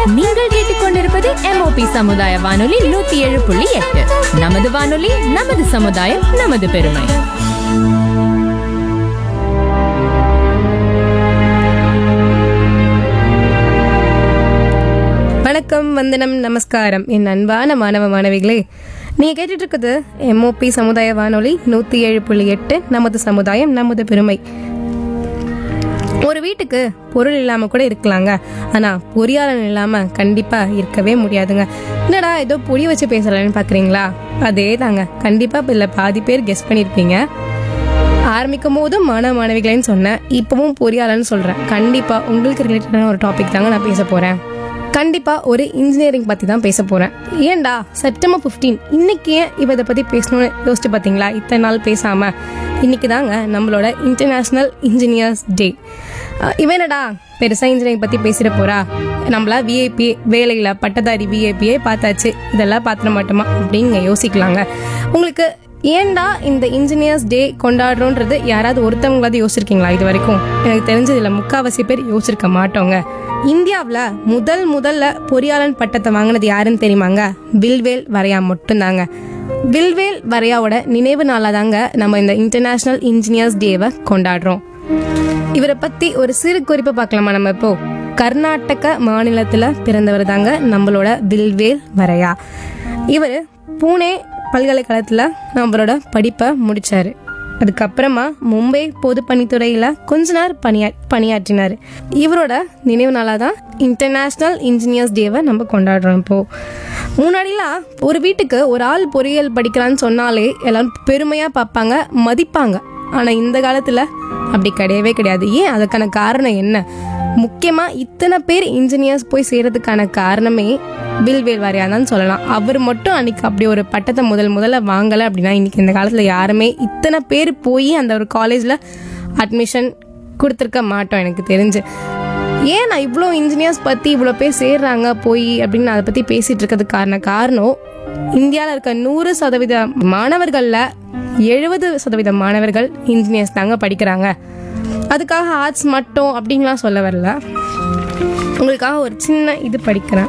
நீங்கள் கேட்டுக்கொண்டிருப்பது எம்ஓபி சமுதாய வானொலி நூத்தி ஏழு புள்ளி எட்டு நமது வானொலி நமது சமுதாயம் நமது பெருமை வணக்கம் வந்தனம் நமஸ்காரம் என் அன்பான மாணவ மாணவிகளே நீங்க கேட்டுட்டு இருக்குது எம்ஓபி சமுதாய வானொலி நூத்தி ஏழு புள்ளி எட்டு நமது சமுதாயம் நமது பெருமை ஒரு வீட்டுக்கு பொருள் இல்லாம கூட இருக்கலாங்க ஆனா பொறியாளன் இல்லாம கண்டிப்பா இருக்கவே முடியாதுங்க என்னடா ஏதோ பொடி வச்சு பேசலாம்னு பாக்குறீங்களா அதே தாங்க கண்டிப்பா இதுல பாதி பேர் கெஸ் பண்ணிருப்பீங்க ஆரம்பிக்கும் போதும் மாணவ மாணவிகளேன்னு சொன்னேன் இப்பவும் பொறியாளர்னு சொல்றேன் கண்டிப்பா உங்களுக்கு ரிலேட்டடான ஒரு டாபிக் தாங்க நான் பேச போறேன் கண்டிப்பா ஒரு இன்ஜினியரிங் பத்தி தான் பேச போறேன் ஏன்டா செப்டம்பர் 15 இன்னைக்கு ஏன் இவ இதை பத்தி பேசணும்னு யோசிச்சு பாத்தீங்களா இத்தனை நாள் பேசாம இன்னைக்கு தாங்க நம்மளோட இன்டர்நேஷனல் இன்ஜினியர்ஸ் டே இவனடா பெருசா இன்ஜினியரிங் பத்தி பேசிட போறா நம்மளா விஐபி வேலையில பட்டதாரி விஐபியே பார்த்தாச்சு இதெல்லாம் பார்த்துட மாட்டோமா அப்படின்னு நீங்க யோசிக்கலாங்க உங்களுக்கு ஏன்டா இந்த இன்ஜினியர்ஸ் டே கொண்டாடுறோன்றது யாராவது ஒருத்தவங்களாவது யோசிச்சிருக்கீங்களா இது வரைக்கும் எனக்கு தெரிஞ்சது இல்லை முக்காவாசி பேர் யோசிச்சிருக்க மாட்டோங்க இந்தியாவில் முதல் முதல்ல பொறியாளன் பட்டத்தை வாங்கினது யாருன்னு தெரியுமாங்க வில்வேல் வரையா மட்டும்தாங்க வில்வேல் வரையாவோட நினைவு நாளாக தாங்க நம்ம இந்த இன்டர்நேஷ்னல் இன்ஜினியர்ஸ் டேவை கொண்டாடுறோம் இவரை பத்தி ஒரு சிறு குறிப்பு பார்க்கலாமா நம்ம இப்போ கர்நாடக மாநிலத்துல பிறந்தவர் தாங்க நம்மளோட வில்வேல் வரையா இவர் பூனே பல்கலைக்கழகத்துல நம்மளோட படிப்பை முடிச்சாரு அதுக்கப்புறமா மும்பை பொதுப்பணித்துறையில கொஞ்ச நேரம் பணியா பணியாற்றினார் இவரோட நினைவு நாளாக தான் இன்டர்நேஷ்னல் இன்ஜினியர்ஸ் டேவை நம்ம கொண்டாடுறோம் இப்போ முன்னாடிலாம் ஒரு வீட்டுக்கு ஒரு ஆள் பொறியியல் படிக்கிறான்னு சொன்னாலே எல்லாரும் பெருமையா பார்ப்பாங்க மதிப்பாங்க ஆனா இந்த காலத்துல அப்படி கிடையவே கிடையாது ஏன் அதுக்கான காரணம் என்ன முக்கியமா இத்தனை பேர் இன்ஜினியர்ஸ் போய் சேர்றதுக்கான காரணமே பில்வேல் வாரியா தான் சொல்லலாம் அவர் மட்டும் அன்னைக்கு அப்படி ஒரு பட்டத்தை முதல் முதல்ல வாங்கலை அப்படின்னா இன்னைக்கு இந்த காலத்துல யாருமே இத்தனை பேர் போய் அந்த ஒரு காலேஜ்ல அட்மிஷன் கொடுத்துருக்க மாட்டோம் எனக்கு தெரிஞ்சு ஏன் நான் இவ்வளோ இன்ஜினியர்ஸ் பற்றி இவ்வளோ பேர் சேர்றாங்க போய் அப்படின்னு நான் அதை பற்றி பேசிட்டு இருக்கிறதுக்கான காரணம் இந்தியாவில் இருக்க நூறு சதவீத மாணவர்களில் எழுபது சதவீத மாணவர்கள் இன்ஜினியர்ஸ் தாங்க படிக்கிறாங்க அதுக்காக ஆர்ட்ஸ் மட்டும் அப்படின்லாம் சொல்ல வரல உங்களுக்காக ஒரு சின்ன இது படிக்கிறேன்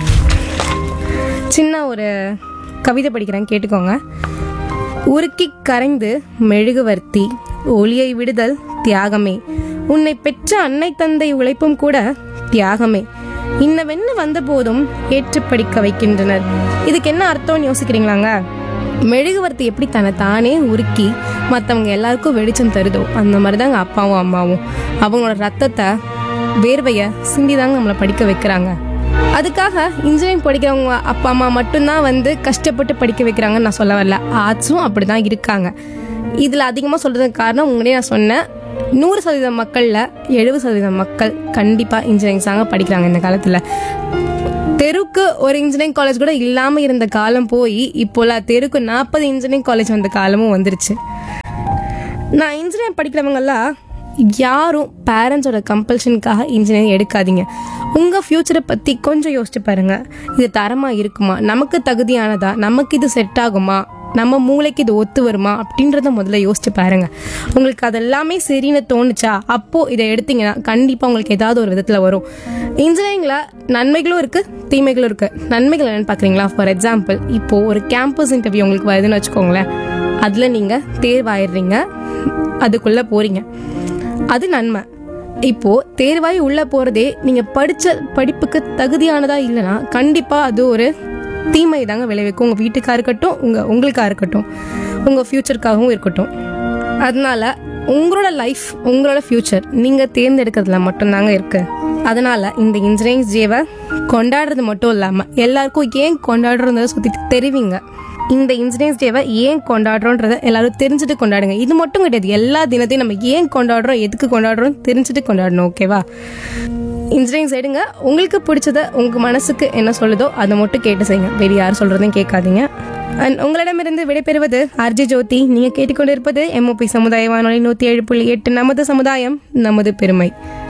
சின்ன ஒரு கவிதை படிக்கிறேன் கேட்டுக்கோங்க உருக்கி கரைந்து மெழுகுவர்த்தி ஒளியை விடுதல் தியாகமே உன்னை பெற்ற அன்னை தந்தை உழைப்பும் கூட தியாகமே இன்னவென்ன வந்த போதும் ஏற்று படிக்க வைக்கின்றனர் இதுக்கு என்ன அர்த்தம்னு யோசிக்கிறீங்களாங்க மெழுகுவர்த்தி எப்படி தன்னை தானே உருக்கி மற்றவங்க எல்லாருக்கும் வெளிச்சம் தருதோ அந்த மாதிரி தாங்க அப்பாவும் அம்மாவும் அவங்களோட ரத்தத்தை வேர்வைய சிந்திதாங்க நம்மளை படிக்க வைக்கிறாங்க அதுக்காக இன்ஜினியரிங் படிக்கிறவங்க அப்பா அம்மா மட்டும்தான் வந்து கஷ்டப்பட்டு படிக்க வைக்கிறாங்கன்னு நான் சொல்ல வரல ஆர்ட்ஸும் அப்படிதான் இருக்காங்க இதில் அதிகமாக சொல்றதுக்கு காரணம் உங்களே நான் சொன்னேன் நூறு சதவீதம் மக்களில் எழுபது சதவீதம் மக்கள் கண்டிப்பாக இன்ஜினியரிங் தாங்க படிக்கிறாங்க இந்த காலத்தில் தெருக்கு ஒரு இன்ஜினியரிங் காலேஜ் கூட இல்லாமல் இருந்த காலம் போய் இப்போலாம் தெருக்கு நாற்பது இன்ஜினியரிங் காலேஜ் வந்த காலமும் வந்துருச்சு நான் இன்ஜினியர் படிக்கிறவங்கெல்லாம் யாரும் பேரண்ட்ஸோட கம்பல்ஷனுக்காக இன்ஜினியரிங் எடுக்காதீங்க உங்கள் ஃப்யூச்சரை பற்றி கொஞ்சம் யோசிச்சு பாருங்க இது தரமாக இருக்குமா நமக்கு தகுதியானதா நமக்கு இது செட் ஆகுமா நம்ம மூளைக்கு இது ஒத்து வருமா அப்படின்றத முதல்ல யோசிச்சு பாருங்க உங்களுக்கு அது எல்லாமே சரின்னு தோணுச்சா அப்போ இதை எடுத்தீங்கன்னா கண்டிப்பாக உங்களுக்கு ஏதாவது ஒரு விதத்தில் வரும் இன்ஜினியரிங்கில் நன்மைகளும் இருக்கு தீமைகளும் இருக்கு நன்மைகள் என்னன்னு பார்க்குறீங்களா ஃபார் எக்ஸாம்பிள் இப்போ ஒரு கேம்பஸ் இன்டர்வியூ உங்களுக்கு வருதுன்னு வச்சுக்கோங்களேன் அதில் நீங்கள் தேர்வாயிடுறீங்க அதுக்குள்ளே போறீங்க அது நன்மை இப்போ தேர்வாய் உள்ள போறதே நீங்க படிச்ச படிப்புக்கு தகுதியானதா இல்லைன்னா கண்டிப்பா அது ஒரு தீமை தாங்க விளைவிக்கும் உங்க வீட்டுக்கா இருக்கட்டும் உங்க உங்களுக்கா இருக்கட்டும் உங்க ஃபியூச்சருக்காகவும் இருக்கட்டும் அதனால உங்களோட லைஃப் உங்களோட ஃபியூச்சர் நீங்க தேர்ந்தெடுக்கிறதுல மட்டும்தாங்க இருக்கு அதனால இந்த இன்ஜினியரிங் டேவை கொண்டாடுறது மட்டும் இல்லாம எல்லாருக்கும் ஏன் கொண்டாடுறத சுத்தி தெரிவிங்க இந்த இன்ஜினியர்ஸ் டேவை ஏன் கொண்டாடுறோன்றத எல்லாரும் தெரிஞ்சுட்டு கொண்டாடுங்க இது மட்டும் கிடையாது எல்லா தினத்தையும் நம்ம ஏன் கொண்டாடுறோம் எதுக்கு கொண்டாடுறோம் தெரிஞ்சுட்டு கொண்டாடணும் ஓகேவா இன்ஜினியரிங் சைடுங்க உங்களுக்கு பிடிச்சத உங்க மனசுக்கு என்ன சொல்லுதோ அதை மட்டும் கேட்டு செய்யுங்க வேறு யார் சொல்றதையும் கேட்காதீங்க அண்ட் உங்களிடமிருந்து விடைபெறுவது ஆர்ஜி ஜோதி நீங்க கேட்டுக்கொண்டிருப்பது எம்ஓபி சமுதாய வானொலி நூத்தி ஏழு புள்ளி எட்டு நமது சமுதாயம் நமது பெருமை